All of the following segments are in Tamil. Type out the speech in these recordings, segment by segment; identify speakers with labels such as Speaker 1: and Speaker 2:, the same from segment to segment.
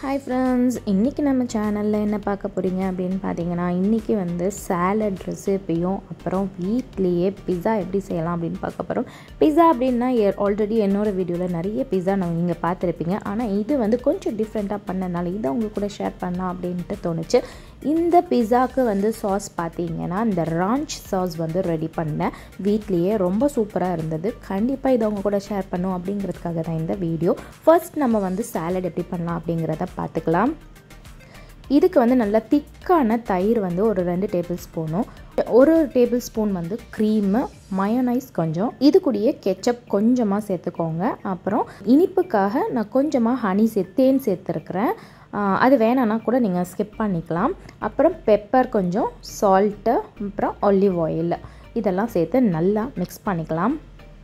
Speaker 1: ஹாய் ஃப்ரெண்ட்ஸ் இன்றைக்கி நம்ம சேனலில் என்ன பார்க்க போகிறீங்க அப்படின்னு பார்த்தீங்கன்னா இன்றைக்கி வந்து சேலட் ரெசிப்பியும் அப்புறம் வீட்லேயே பிஸா எப்படி செய்யலாம் அப்படின்னு பார்க்க போகிறோம் பிஸா அப்படின்னா ஆல்ரெடி என்னோடய வீடியோவில் நிறைய பிஸா நான் நீங்கள் பார்த்துருப்பீங்க ஆனால் இது வந்து கொஞ்சம் டிஃப்ரெண்ட்டாக பண்ணனால இதை உங்களுக்கு கூட ஷேர் பண்ணலாம் அப்படின்ட்டு தோணுச்சு இந்த பிஸாக்கு வந்து சாஸ் பார்த்தீங்கன்னா இந்த ராஞ்ச் சாஸ் வந்து ரெடி பண்ணேன் வீட்லேயே ரொம்ப சூப்பராக இருந்தது கண்டிப்பாக இதை உங்க கூட ஷேர் பண்ணும் அப்படிங்கிறதுக்காக தான் இந்த வீடியோ ஃபர்ஸ்ட் நம்ம வந்து சாலட் எப்படி பண்ணலாம் அப்படிங்கிறத பார்த்துக்கலாம் இதுக்கு வந்து நல்லா திக்கான தயிர் வந்து ஒரு ரெண்டு டேபிள் ஸ்பூனும் ஒரு டேபிள் ஸ்பூன் வந்து க்ரீமு மயோனைஸ் கொஞ்சம் இது கூடயே கெச்சப் கொஞ்சமாக சேர்த்துக்கோங்க அப்புறம் இனிப்புக்காக நான் கொஞ்சமாக ஹனி சே தேன் சேர்த்துருக்குறேன் அது வேணான்னா கூட நீங்கள் ஸ்கிப் பண்ணிக்கலாம் அப்புறம் பெப்பர் கொஞ்சம் சால்ட்டு அப்புறம் ஒலிவ் ஆயில் இதெல்லாம் சேர்த்து நல்லா மிக்ஸ் பண்ணிக்கலாம்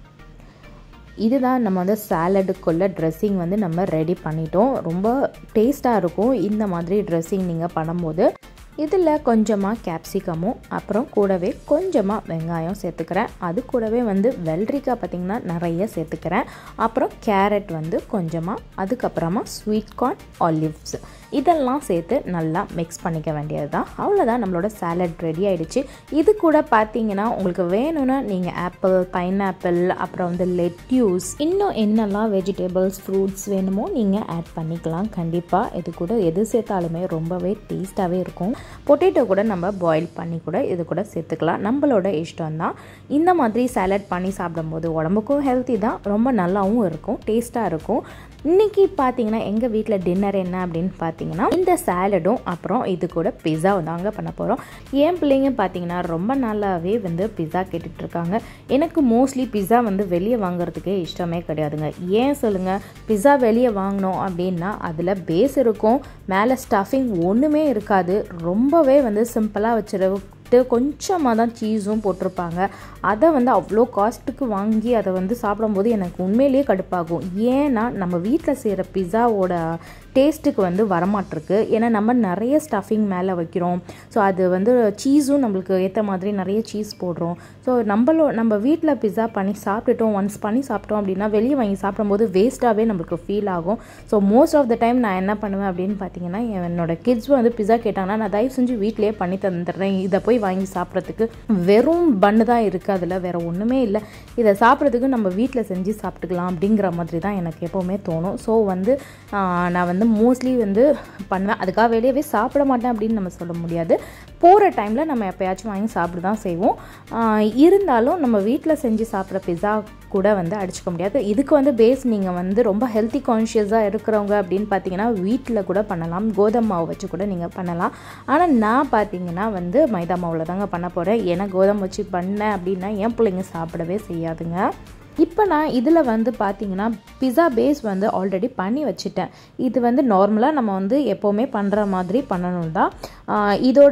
Speaker 1: இதுதான் நம்ம வந்து சாலடுக்குள்ள ட்ரெஸ்ஸிங் வந்து நம்ம ரெடி பண்ணிட்டோம் ரொம்ப டேஸ்ட்டாக இருக்கும் இந்த மாதிரி ட்ரெஸ்ஸிங் நீங்கள் பண்ணும்போது இதில் கொஞ்சமாக கேப்சிகமும் அப்புறம் கூடவே கொஞ்சமாக வெங்காயம் சேர்த்துக்கிறேன் அது கூடவே வந்து வெள்ளரிக்காய் பார்த்திங்கன்னா நிறைய சேர்த்துக்கிறேன் அப்புறம் கேரட் வந்து கொஞ்சமாக அதுக்கப்புறமா ஸ்வீட் கார்ன் ஆலிவ்ஸ் இதெல்லாம் சேர்த்து நல்லா மிக்ஸ் பண்ணிக்க வேண்டியது தான் அவ்வளோதான் நம்மளோட சாலட் ரெடி ஆகிடுச்சு இது கூட பார்த்தீங்கன்னா உங்களுக்கு வேணும்னா நீங்கள் ஆப்பிள் பைனாப்பிள் அப்புறம் வந்து லெட்யூஸ் இன்னும் என்னெல்லாம் வெஜிடபிள்ஸ் ஃப்ரூட்ஸ் வேணுமோ நீங்கள் ஆட் பண்ணிக்கலாம் கண்டிப்பாக இது கூட எது சேர்த்தாலுமே ரொம்பவே டேஸ்ட்டாகவே இருக்கும் பொட்டேட்டோ கூட நம்ம பாயில் பண்ணி கூட இது கூட சேர்த்துக்கலாம் நம்மளோட இஷ்டம் தான் இந்த மாதிரி சாலட் பண்ணி சாப்பிடும்போது உடம்புக்கும் ஹெல்த்தி தான் ரொம்ப நல்லாவும் இருக்கும் டேஸ்ட்டாக இருக்கும் இன்றைக்கி பார்த்தீங்கன்னா எங்கள் வீட்டில் டின்னர் என்ன அப்படின்னு பார்த்தீங்கன்னா இந்த சாலடும் அப்புறம் இது கூட பிஸா தாங்க பண்ண போகிறோம் என் பிள்ளைங்க பார்த்தீங்கன்னா ரொம்ப நாளாகவே வந்து பிஸா கேட்டுட்ருக்காங்க எனக்கு மோஸ்ட்லி பிஸா வந்து வெளியே வாங்குறதுக்கே இஷ்டமே கிடையாதுங்க ஏன் சொல்லுங்கள் பிஸா வெளியே வாங்கினோம் அப்படின்னா அதில் பேஸ் இருக்கும் மேலே ஸ்டஃபிங் ஒன்றுமே இருக்காது ரொம்பவே வந்து சிம்பிளாக வச்சிரு கொஞ்சமாக தான் சீஸும் போட்டிருப்பாங்க அதை வந்து அவ்வளோ காஸ்ட்டுக்கு வாங்கி அதை வந்து சாப்பிடும்போது எனக்கு உண்மையிலேயே கடுப்பாகும் ஏன்னா நம்ம வீட்டில் செய்கிற பிஸாவோட டேஸ்ட்டுக்கு வந்து வரமாட்டிருக்கு ஏன்னா நம்ம நிறைய ஸ்டஃபிங் மேலே வைக்கிறோம் ஸோ அது வந்து சீஸும் நம்மளுக்கு ஏற்ற மாதிரி நிறைய சீஸ் போடுறோம் ஸோ நம்மளோ நம்ம வீட்டில் பிஸா பண்ணி சாப்பிட்டுட்டோம் ஒன்ஸ் பண்ணி சாப்பிட்டோம் அப்படின்னா வெளியே வாங்கி சாப்பிடும்போது வேஸ்ட்டாகவே நம்மளுக்கு ஃபீல் ஆகும் so most of the time நான் என்ன பண்ணுவேன் அப்படின்னு பார்த்தீங்கன்னா என்னோட கிட்ஸ் வந்து பிஸா கேட்டாங்கன்னா நான் தயவு செஞ்சு வீட்டிலேயே பண்ணி தந்துடுறேன் இதை போய் வாங்கி சாப்பிட்றதுக்கு வெறும் பண்ணு தான் இருக்குது அதில் வேறு ஒன்றுமே இல்லை இதை சாப்பிட்றதுக்கு நம்ம வீட்டில் செஞ்சு சாப்பிட்டுக்கலாம் அப்படிங்கிற மாதிரி தான் எனக்கு எப்போவுமே தோணும் ஸோ வந்து நான் வந்து மோஸ்ட்லி வந்து பண்ணுவேன் அதுக்காக வெளியவே சாப்பிட மாட்டேன் அப்படின்னு நம்ம சொல்ல முடியாது போகிற டைமில் நம்ம எப்போயாச்சும் வாங்கி சாப்பிட தான் செய்வோம் இருந்தாலும் நம்ம வீட்டில் செஞ்சு சாப்பிட்ற பிஸா கூட வந்து அடிச்சுக்க முடியாது இதுக்கு வந்து பேஸ் நீங்கள் வந்து ரொம்ப ஹெல்த்தி கான்ஷியஸாக இருக்கிறவங்க அப்படின்னு பார்த்தீங்கன்னா வீட்டில் கூட பண்ணலாம் கோதுமை மாவு வச்சு கூட நீங்கள் பண்ணலாம் ஆனால் நான் பார்த்தீங்கன்னா வந்து மைதா மாவில் தாங்க பண்ண போகிறேன் ஏன்னா கோதுமை வச்சு பண்ணேன் அப்படின்னா என் பிள்ளைங்க சாப்பிடவே செய்யாதுங்க இப்போ நான் இதில் வந்து பார்த்தீங்கன்னா பிஸா பேஸ் வந்து ஆல்ரெடி பண்ணி வச்சுட்டேன் இது வந்து நார்மலாக நம்ம வந்து எப்போவுமே பண்ணுற மாதிரி பண்ணணும் தான் இதோட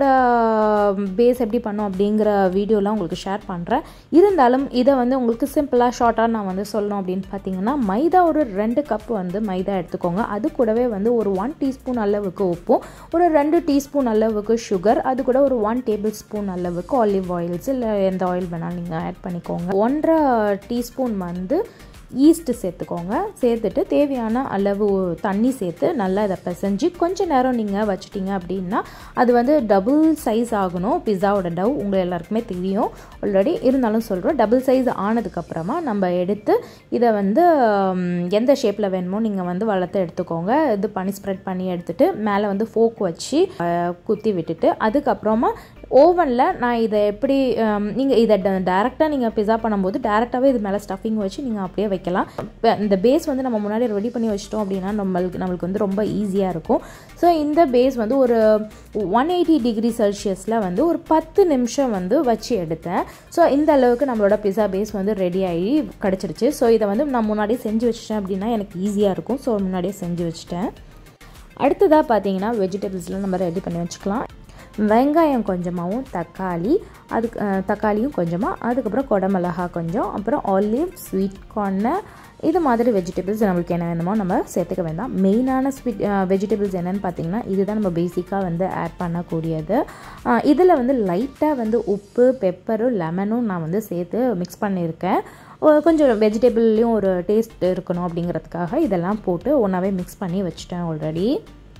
Speaker 1: பேஸ் எப்படி பண்ணோம் அப்படிங்கிற வீடியோலாம் உங்களுக்கு ஷேர் பண்ணுறேன் இருந்தாலும் இதை வந்து உங்களுக்கு சிம்பிளாக ஷார்ட்டாக நான் வந்து சொல்லணும் அப்படின்னு பார்த்தீங்கன்னா மைதா ஒரு ரெண்டு கப் வந்து மைதா எடுத்துக்கோங்க அது கூடவே வந்து ஒரு ஒன் டீஸ்பூன் அளவுக்கு உப்பும் ஒரு ரெண்டு டீஸ்பூன் அளவுக்கு சுகர் அது கூட ஒரு ஒன் டேபிள் ஸ்பூன் அளவுக்கு ஆலிவ் ஆயில்ஸ் இல்லை எந்த ஆயில் வேணாலும் நீங்கள் ஆட் பண்ணிக்கோங்க ஒன்றரை டீஸ்பூன் வந்து ஈஸ்ட்டு சேர்த்துக்கோங்க சேர்த்துட்டு தேவையான அளவு தண்ணி சேர்த்து நல்லா இதை பிசைஞ்சு கொஞ்சம் நேரம் நீங்கள் வச்சிட்டிங்க அப்படின்னா அது வந்து டபுள் சைஸ் ஆகணும் பிஸாவோட டவ் உங்கள் எல்லாருக்குமே தெரியும் ஆல்ரெடி இருந்தாலும் சொல்கிறோம் டபுள் சைஸ் ஆனதுக்கப்புறமா நம்ம எடுத்து இதை வந்து எந்த ஷேப்பில் வேணுமோ நீங்கள் வந்து வளர்த்து எடுத்துக்கோங்க இது பண்ணி ஸ்ப்ரெட் பண்ணி எடுத்துகிட்டு மேலே வந்து ஃபோக் வச்சு குத்தி விட்டுட்டு அதுக்கப்புறமா ஓவனில் நான் இதை எப்படி நீங்கள் இதை டேரெக்டாக நீங்கள் பிஸா பண்ணும்போது டேரெக்டாகவே இது மேலே ஸ்டஃபிங் வச்சு நீங்கள் அப்படியே வைக்கலாம் இந்த பேஸ் வந்து நம்ம முன்னாடி ரெடி பண்ணி வச்சிட்டோம் அப்படின்னா நம்மளுக்கு நம்மளுக்கு வந்து ரொம்ப ஈஸியாக இருக்கும் ஸோ இந்த பேஸ் வந்து ஒரு ஒன் எயிட்டி டிகிரி செல்சியஸில் வந்து ஒரு பத்து நிமிஷம் வந்து வச்சு எடுத்தேன் ஸோ இந்த அளவுக்கு நம்மளோட பிஸா பேஸ் வந்து ரெடி ஆகி கிடச்சிருச்சு ஸோ இதை வந்து நான் முன்னாடியே செஞ்சு வச்சிட்டேன் அப்படின்னா எனக்கு ஈஸியாக இருக்கும் ஸோ முன்னாடியே செஞ்சு வச்சுட்டேன் அடுத்ததாக பார்த்தீங்கன்னா வெஜிடபிள்ஸ்லாம் நம்ம ரெடி பண்ணி வச்சுக்கலாம் வெங்காயம் கொஞ்சமாகவும் தக்காளி அதுக்கு தக்காளியும் கொஞ்சமாக அதுக்கப்புறம் குடமிளகா கொஞ்சம் அப்புறம் ஆலிவ் ஸ்வீட் கார்னு இது மாதிரி வெஜிடபிள்ஸ் நம்மளுக்கு என்ன வேணுமோ நம்ம சேர்த்துக்க வேண்டாம் மெயினான ஸ்வீட் வெஜிடபிள்ஸ் என்னென்னு பார்த்தீங்கன்னா இதுதான் நம்ம பேசிக்காக வந்து ஆட் பண்ணக்கூடியது இதில் வந்து லைட்டாக வந்து உப்பு பெப்பரும் லெமனும் நான் வந்து சேர்த்து மிக்ஸ் பண்ணியிருக்கேன் ஒ- கொஞ்சம் வெஜிடபிள்லேயும் ஒரு டேஸ்ட் இருக்கணும் அப்படிங்கிறதுக்காக இதெல்லாம் போட்டு ஒன்றாவே மிக்ஸ் பண்ணி வச்சுட்டேன் ஆல்ரெடி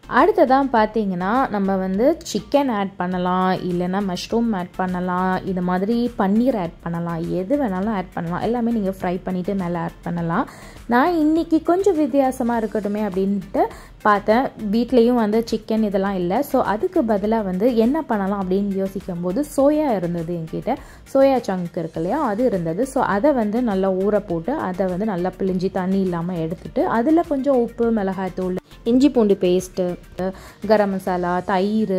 Speaker 1: அடுத்ததான் பார்த்தீங்கன்னா நம்ம வந்து சிக்கன் ஆட் பண்ணலாம் இல்லைன்னா மஷ்ரூம் ஆட் பண்ணலாம் இது மாதிரி பன்னீர் ஆட் பண்ணலாம் எது வேணாலும் ஆட் பண்ணலாம் எல்லாமே நீங்கள் ஃப்ரை பண்ணிவிட்டு மேலே ஆட் பண்ணலாம் நான் இன்றைக்கி கொஞ்சம் வித்தியாசமாக இருக்கட்டுமே அப்படின்ட்டு பார்த்தேன் வீட்லேயும் வந்து சிக்கன் இதெல்லாம் இல்லை ஸோ அதுக்கு பதிலாக வந்து என்ன பண்ணலாம் அப்படின்னு யோசிக்கும் போது சோயா இருந்தது என்கிட்ட சோயா சங்க் இருக்கு இல்லையா அது இருந்தது ஸோ அதை வந்து நல்லா ஊற போட்டு அதை வந்து நல்லா பிழிஞ்சி தண்ணி இல்லாமல் எடுத்துட்டு அதில் கொஞ்சம் உப்பு மிளகாய்த்தூள் இஞ்சி பூண்டு பேஸ்ட்டு கரம் மசாலா தயிர்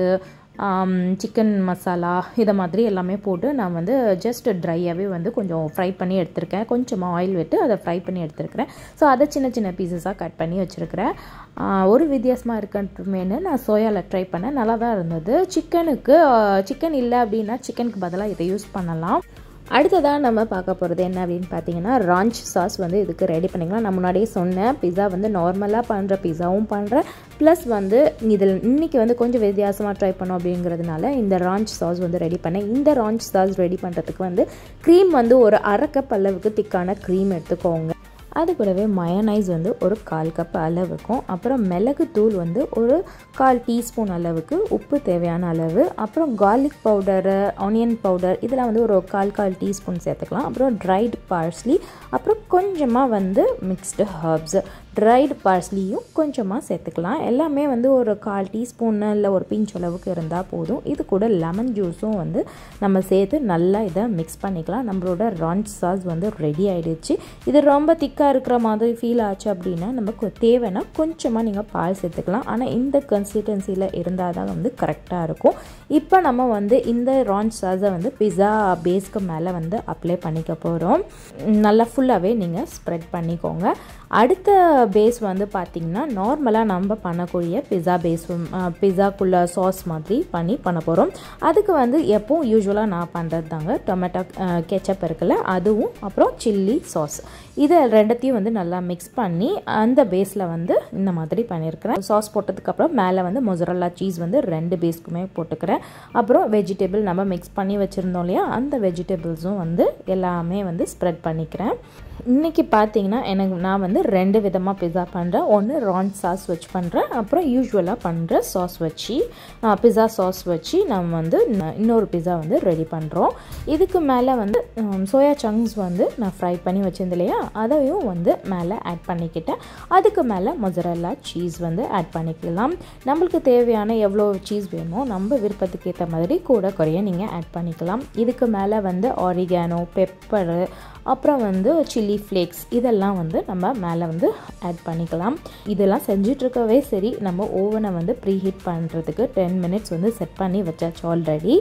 Speaker 1: சிக்கன் மசாலா இதை மாதிரி எல்லாமே போட்டு நான் வந்து ஜஸ்ட் ட்ரையாகவே வந்து கொஞ்சம் ஃப்ரை பண்ணி எடுத்திருக்கேன் கொஞ்சமாக ஆயில் விட்டு அதை ஃப்ரை பண்ணி எடுத்துருக்கிறேன் ஸோ அதை சின்ன சின்ன பீசஸாக கட் பண்ணி வச்சுருக்கிறேன் ஒரு வித்தியாசமாக இருக்கட்டுமேனு நான் சோயாவில் ட்ரை பண்ணேன் நல்லா தான் இருந்தது சிக்கனுக்கு சிக்கன் இல்லை அப்படின்னா சிக்கனுக்கு பதிலாக இதை யூஸ் பண்ணலாம் அடுத்ததாக நம்ம பார்க்க போகிறது என்ன அப்படின்னு பார்த்தீங்கன்னா ராஞ்ச் சாஸ் வந்து இதுக்கு ரெடி பண்ணிக்கலாம் நான் முன்னாடியே சொன்னேன் பிஸா வந்து நார்மலாக பண்ணுற பிஸாவும் பண்ணுறேன் ப்ளஸ் வந்து இதில் இன்றைக்கி வந்து கொஞ்சம் வித்தியாசமாக ட்ரை பண்ணோம் அப்படிங்கிறதுனால இந்த ராஞ்ச் சாஸ் வந்து ரெடி பண்ணேன் இந்த ராஞ்ச் சாஸ் ரெடி பண்ணுறதுக்கு வந்து க்ரீம் வந்து ஒரு அரை கப் அளவுக்கு திக்கான க்ரீம் எடுத்துக்கோங்க அது கூடவே மயனைஸ் வந்து ஒரு கால் கப் அளவுக்கும் அப்புறம் மிளகு தூள் வந்து ஒரு கால் டீஸ்பூன் அளவுக்கு உப்பு தேவையான அளவு அப்புறம் கார்லிக் பவுடரு ஆனியன் பவுடர் இதெல்லாம் வந்து ஒரு கால் கால் டீஸ்பூன் சேர்த்துக்கலாம் அப்புறம் ட்ரைடு பார்ஸ்லி அப்புறம் கொஞ்சமாக வந்து மிக்ஸ்டு ஹர்ப்ஸ் ட்ரைடு பார்ஸ்லியும் கொஞ்சமாக சேர்த்துக்கலாம் எல்லாமே வந்து ஒரு கால் டீஸ்பூன் இல்லை ஒரு பிஞ்ச் அளவுக்கு இருந்தால் போதும் இது கூட லெமன் ஜூஸும் வந்து நம்ம சேர்த்து நல்லா இதை மிக்ஸ் பண்ணிக்கலாம் நம்மளோட ரான்ச் சாஸ் வந்து ரெடி ஆகிடுச்சு இது ரொம்ப திக்காக இருக்கிற மாதிரி ஃபீல் ஆச்சு அப்படின்னா நமக்கு தேவைன்னா கொஞ்சமாக நீங்கள் பால் சேர்த்துக்கலாம் ஆனால் இந்த கன்சிஸ்டன்சியில் இருந்தால் தான் வந்து கரெக்டாக இருக்கும் இப்போ நம்ம வந்து இந்த ரான்ச் சாஸை வந்து பிஸா பேஸ்க்கு மேலே வந்து அப்ளை பண்ணிக்க போகிறோம் நல்லா ஃபுல்லாகவே நீங்கள் ஸ்ப்ரெட் பண்ணிக்கோங்க அடுத்த பேஸ் வந்து பார்த்திங்கன்னா நார்மலாக நம்ம பண்ணக்கூடிய பிஸா பேஸ் பிஸாக்குள்ள சாஸ் மாதிரி பண்ணி பண்ண போகிறோம் அதுக்கு வந்து எப்போவும் யூஸ்வலாக நான் பண்ணுறது தாங்க டொமேட்டோ கெச்சப் இருக்குல்ல அதுவும் அப்புறம் சில்லி சாஸ் இதை ரெண்டத்தையும் வந்து நல்லா மிக்ஸ் பண்ணி அந்த பேஸில் வந்து இந்த மாதிரி பண்ணியிருக்கிறேன் சாஸ் போட்டதுக்கப்புறம் மேலே வந்து மொசரல்லா சீஸ் வந்து ரெண்டு பேஸ்க்குமே போட்டுக்கிறேன் அப்புறம் வெஜிடபிள் நம்ம மிக்ஸ் பண்ணி வச்சுருந்தோம் இல்லையா அந்த வெஜிடபிள்ஸும் வந்து எல்லாமே வந்து ஸ்ப்ரெட் பண்ணிக்கிறேன் இன்றைக்கி பார்த்தீங்கன்னா எனக்கு நான் வந்து ரெண்டு விதமாக பிஸா பண்ணுறேன் ஒன்று ரான் சாஸ் வச்சு பண்ணுறேன் அப்புறம் யூஸ்வலாக பண்ணுற சாஸ் வச்சு பிஸா சாஸ் வச்சு நம்ம வந்து இன்னொரு பிஸா வந்து ரெடி பண்ணுறோம் இதுக்கு மேலே வந்து சோயா சங்க்ஸ் வந்து நான் ஃப்ரை பண்ணி வச்சிருந்தேன் இல்லையா அதையும் வந்து மேலே ஆட் பண்ணிக்கிட்டேன் அதுக்கு மேலே மொசரல்லா சீஸ் வந்து ஆட் பண்ணிக்கலாம் நம்மளுக்கு தேவையான எவ்வளோ சீஸ் வேணுமோ நம்ம விருப்பத்துக்கு ஏற்ற மாதிரி கூட குறைய நீங்கள் ஆட் பண்ணிக்கலாம் இதுக்கு மேலே வந்து ஆரிகானோ பெப்பரு அப்புறம் வந்து சில்லி ஃப்ளேக்ஸ் இதெல்லாம் வந்து நம்ம மேலே வந்து ஆட் பண்ணிக்கலாம் இதெல்லாம் செஞ்சிட்ருக்கவே சரி நம்ம ஓவனை வந்து ப்ரீ ஹீட் பண்ணுறதுக்கு டென் மினிட்ஸ் வந்து செட் பண்ணி வச்சாச்சு ஆல்ரெடி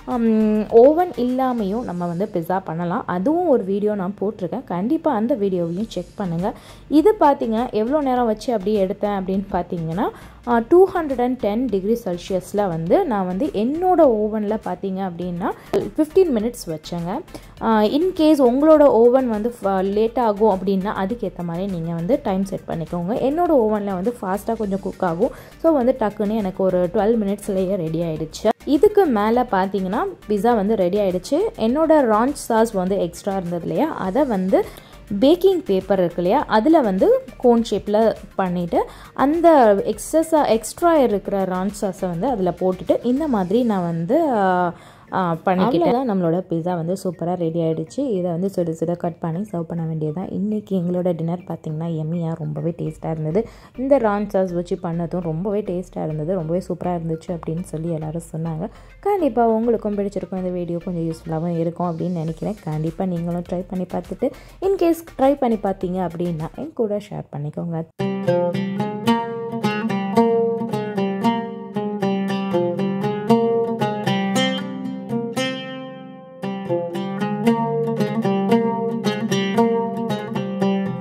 Speaker 1: ஓவன் இல்லாமையும் நம்ம வந்து பிஸா பண்ணலாம் அதுவும் ஒரு வீடியோ நான் போட்டிருக்கேன் கண்டிப்பாக அந்த வீடியோவையும் செக் பண்ணுங்கள் இது பார்த்திங்கன்னா எவ்வளோ நேரம் வச்சு அப்படியே எடுத்தேன் அப்படின்னு பார்த்தீங்கன்னா two hundred and ten degree செல்சியஸில் வந்து நான் வந்து என்னோடய ஓவனில் பார்த்தீங்க அப்படின்னா ஃபிஃப்டீன் மினிட்ஸ் வச்சேங்க இன்கேஸ் உங்களோட ஓவன் வந்து லேட் ஆகும் அப்படின்னா அதுக்கேற்ற மாதிரி நீங்கள் வந்து டைம் செட் பண்ணிக்கோங்க என்னோடய ஓவனில் வந்து ஃபாஸ்ட்டாக கொஞ்சம் குக் ஆகும் ஸோ வந்து டக்குன்னு எனக்கு ஒரு டுவெல் மினிட்ஸ்லேயே ரெடி ஆகிடுச்சு இதுக்கு மேலே பார்த்தீங்கன்னா பிஸா வந்து ரெடி ஆகிடுச்சு என்னோட ரான்ச் சாஸ் வந்து எக்ஸ்ட்ரா இருந்தது இல்லையா அதை வந்து பேக்கிங் பேப்பர் இருக்கு இல்லையா அதில் வந்து கோன் ஷேப்பில் பண்ணிவிட்டு அந்த எக்ஸஸாக எக்ஸ்ட்ரா இருக்கிற ரான்ச் சாஸை வந்து அதில் போட்டுட்டு இந்த மாதிரி நான் வந்து பண்ணிக்கிட்டேன் தான் நம்மளோட பிஸா வந்து சூப்பராக ரெடி ஆகிடுச்சு இதை வந்து சுட சுட கட் பண்ணி சர்வ் பண்ண வேண்டியதான் இன்றைக்கி எங்களோட டின்னர் பார்த்திங்கன்னா எம்மியாக ரொம்பவே டேஸ்ட்டாக இருந்தது இந்த ரான் சாஸ் வச்சு பண்ணதும் ரொம்பவே டேஸ்ட்டாக இருந்தது ரொம்பவே சூப்பராக இருந்துச்சு அப்படின்னு சொல்லி எல்லோரும் சொன்னாங்க கண்டிப்பாக உங்களுக்கும் பிடிச்சிருக்கும் இந்த வீடியோ கொஞ்சம் யூஸ்ஃபுல்லாகவும் இருக்கும் அப்படின்னு நினைக்கிறேன் கண்டிப்பாக நீங்களும் ட்ரை பண்ணி பார்த்துட்டு இன்கேஸ் ட்ரை பண்ணி பார்த்தீங்க அப்படின்னா என் கூட ஷேர் பண்ணிக்கோங்க